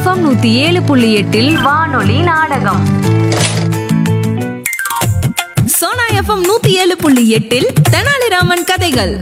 FM நூத்தி ஏழு புள்ளி எட்டில் வானொலி நாடகம் சோனா எஃப்எம் நூத்தி ஏழு புள்ளி எட்டில் தெனாலிராமன் கதைகள்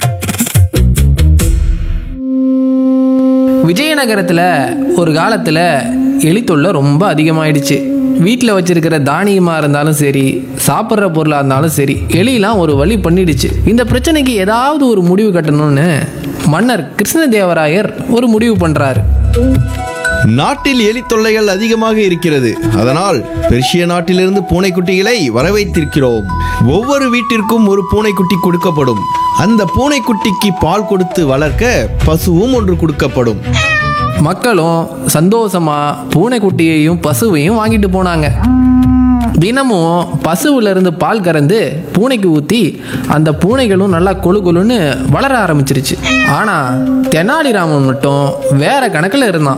விஜயநகரத்தில் ஒரு காலத்தில் எலித்தொல்லை ரொம்ப அதிகமாயிடுச்சு வீட்டில் வச்சிருக்கிற தானியமாக இருந்தாலும் சரி சாப்பிட்ற பொருளாக இருந்தாலும் சரி எலிலாம் ஒரு வழி பண்ணிடுச்சு இந்த பிரச்சனைக்கு ஏதாவது ஒரு முடிவு கட்டணும்னு மன்னர் கிருஷ்ணதேவராயர் ஒரு முடிவு பண்ணுறாரு நாட்டில் எலி தொல்லைகள் அதிகமாக இருக்கிறது அதனால் பெர்ஷிய நாட்டிலிருந்து பூனைக்குட்டிகளை வரவைத்திருக்கிறோம் ஒவ்வொரு வீட்டிற்கும் ஒரு பூனைக்குட்டி கொடுக்கப்படும் அந்த பூனைக்குட்டிக்கு பால் கொடுத்து வளர்க்க பசுவும் ஒன்று கொடுக்கப்படும் மக்களும் சந்தோஷமா பூனைக்குட்டியையும் பசுவையும் வாங்கிட்டு போனாங்க தினமும் பசுவுல இருந்து பால் கறந்து பூனைக்கு ஊற்றி அந்த பூனைகளும் நல்லா கொழு கொழுன்னு வளர ஆரம்பிச்சிருச்சு ஆனால் தெனாலிராமன் மட்டும் வேற கணக்கில் இருந்தான்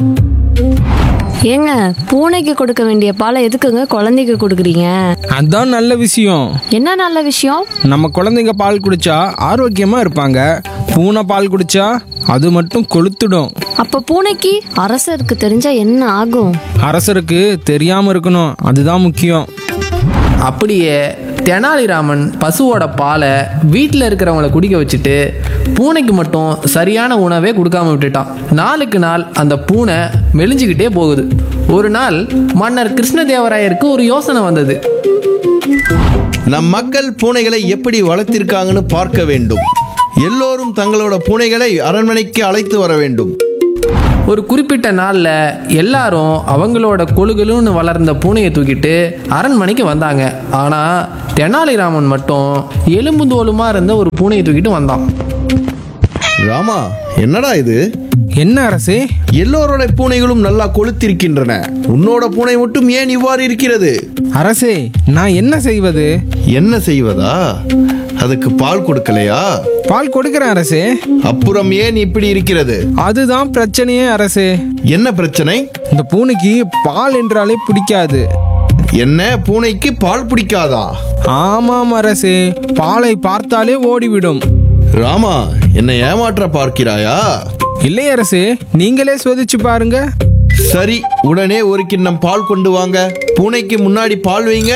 ஏங்க பூனைக்கு கொடுக்க வேண்டிய பாலை எதுக்குங்க குழந்தைக்கு கொடுக்குறீங்க அதான் நல்ல விஷயம் என்ன நல்ல விஷயம் நம்ம குழந்தைங்க பால் குடிச்சா ஆரோக்கியமா இருப்பாங்க பூனை பால் குடிச்சா அது மட்டும் கொளுத்துடும் அப்ப பூனைக்கு அரசருக்கு தெரிஞ்சா என்ன ஆகும் அரசருக்கு தெரியாம இருக்கணும் அதுதான் முக்கியம் அப்படியே தெனாலிராமன் பசுவோட பாலை வீட்டில் இருக்கிறவங்கள குடிக்க வச்சுட்டு பூனைக்கு மட்டும் சரியான உணவே கொடுக்காம விட்டுட்டான் நாளுக்கு நாள் அந்த பூனை மெலிஞ்சுக்கிட்டே போகுது ஒரு நாள் மன்னர் கிருஷ்ணதேவராயருக்கு ஒரு யோசனை வந்தது நம் மக்கள் பூனைகளை எப்படி வளர்த்திருக்காங்கன்னு பார்க்க வேண்டும் எல்லோரும் தங்களோட பூனைகளை அரண்மனைக்கு அழைத்து வர வேண்டும் ஒரு குறிப்பிட்ட நாளில் எல்லாரும் அவங்களோட கொழுகலுன்னு வளர்ந்த பூனையை தூக்கிட்டு அரண்மனைக்கு வந்தாங்க ஆனால் தெனாலிராமன் மட்டும் எலும்பு தோலுமா இருந்த ஒரு பூனையை தூக்கிட்டு வந்தான் ராமா என்னடா இது என்ன அரசே எல்லோரோட பூனைகளும் நல்லா கொளுத்திருக்கின்றன உன்னோட பூனை மட்டும் ஏன் இவ்வாறு இருக்கிறது அரசே நான் என்ன செய்வது என்ன செய்வதா அதுக்கு பால் கொடுக்கலையா பால் கொடுக்கிறேன் அரசே அப்புறம் ஏன் இப்படி இருக்கிறது அதுதான் பிரச்சனையே அரசே என்ன பிரச்சனை இந்த பூனைக்கு பால் என்றாலே பிடிக்காது என்ன பூனைக்கு பால் பிடிக்காதா ஆமாம் அரசே பாலை பார்த்தாலே ஓடிவிடும் ராமா என்னை ஏமாற்ற பார்க்கிறாயா இல்லை அரசே நீங்களே சோதிச்சு பாருங்க சரி உடனே ஒரு கிண்ணம் பால் கொண்டு வாங்க பூனைக்கு முன்னாடி பால் வைங்க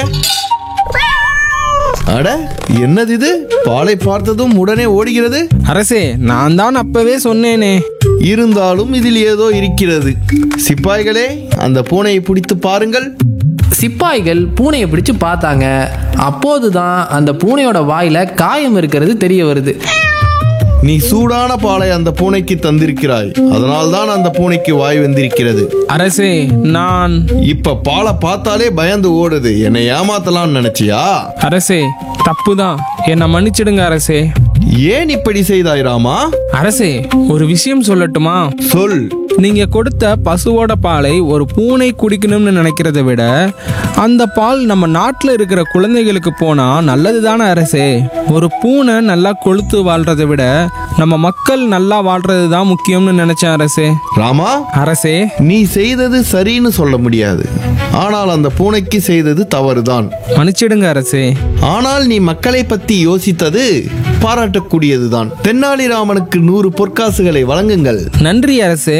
அட என்னது இது பாலை பார்த்ததும் உடனே ஓடுகிறது அரசே நான் தான் அப்பவே சொன்னேனே இருந்தாலும் இதில் ஏதோ இருக்கிறது சிப்பாய்களே அந்த பூனையை பிடித்து பாருங்கள் சிப்பாய்கள் பூனையை பிடிச்சு பார்த்தாங்க அப்போதுதான் அந்த பூனையோட வாயில காயம் இருக்கிறது தெரிய வருது நீ சூடான பாலை அந்த பூனைக்கு தந்திருக்கிறாய் அதனால்தான் அந்த பூனைக்கு வாய் வந்திருக்கிறது அரசே நான் இப்ப பாலை பார்த்தாலே பயந்து ஓடுது என்னை ஏமாத்தலாம்னு நினைச்சியா அரசே தப்புதான் என்னை மன்னிச்சிடுங்க அரசே ஏன் இப்படி செய்தாய் ராமா அரசே ஒரு விஷயம் சொல்லட்டுமா சொல் நீங்க கொடுத்த பசுவோட பாலை ஒரு பூனை குடிக்கணும்னு நினைக்கிறத விட அந்த பால் நம்ம நாட்டில் இருக்கிற குழந்தைகளுக்கு போனா நல்லது தானே அரசே ஒரு பூனை நல்லா கொளுத்து வாழ்றதை விட நம்ம மக்கள் நல்லா வாழ்றது தான் முக்கியம்னு நினைச்சேன் அரசே ராமா அரசே நீ செய்தது சரின்னு சொல்ல முடியாது ஆனால் அந்த பூனைக்கு செய்தது தவறுதான் மன்னிச்சிடுங்க அரசே ஆனால் நீ மக்களை பத்தி யோசித்தது பாராட்டக்கூடியதுதான் தென்னாலிராமனுக்கு நூறு பொற்காசுகளை வழங்குங்கள் நன்றி அரசே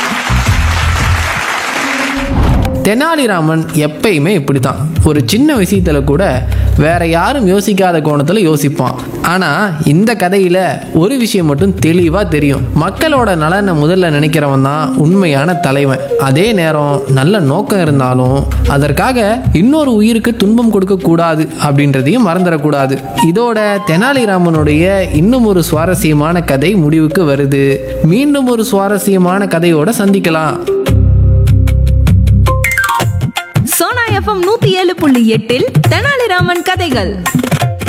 தெனாலிராமன் எப்பயுமே இப்படித்தான் ஒரு சின்ன விஷயத்துல கூட வேற யாரும் யோசிக்காத கோணத்துல யோசிப்பான் ஆனா இந்த கதையில ஒரு விஷயம் மட்டும் தெளிவா தெரியும் மக்களோட நலனை முதல்ல நினைக்கிறவன் தான் உண்மையான தலைவன் அதே நேரம் நல்ல நோக்கம் இருந்தாலும் அதற்காக இன்னொரு உயிருக்கு துன்பம் கொடுக்க கூடாது அப்படின்றதையும் மறந்துடக்கூடாது இதோட தெனாலிராமனுடைய இன்னும் ஒரு சுவாரஸ்யமான கதை முடிவுக்கு வருது மீண்டும் ஒரு சுவாரஸ்யமான கதையோட சந்திக்கலாம் சோனா எஃப்எம் நூத்தி ஏழு புள்ளி எட்டில் தெனாலிராமன் கதைகள்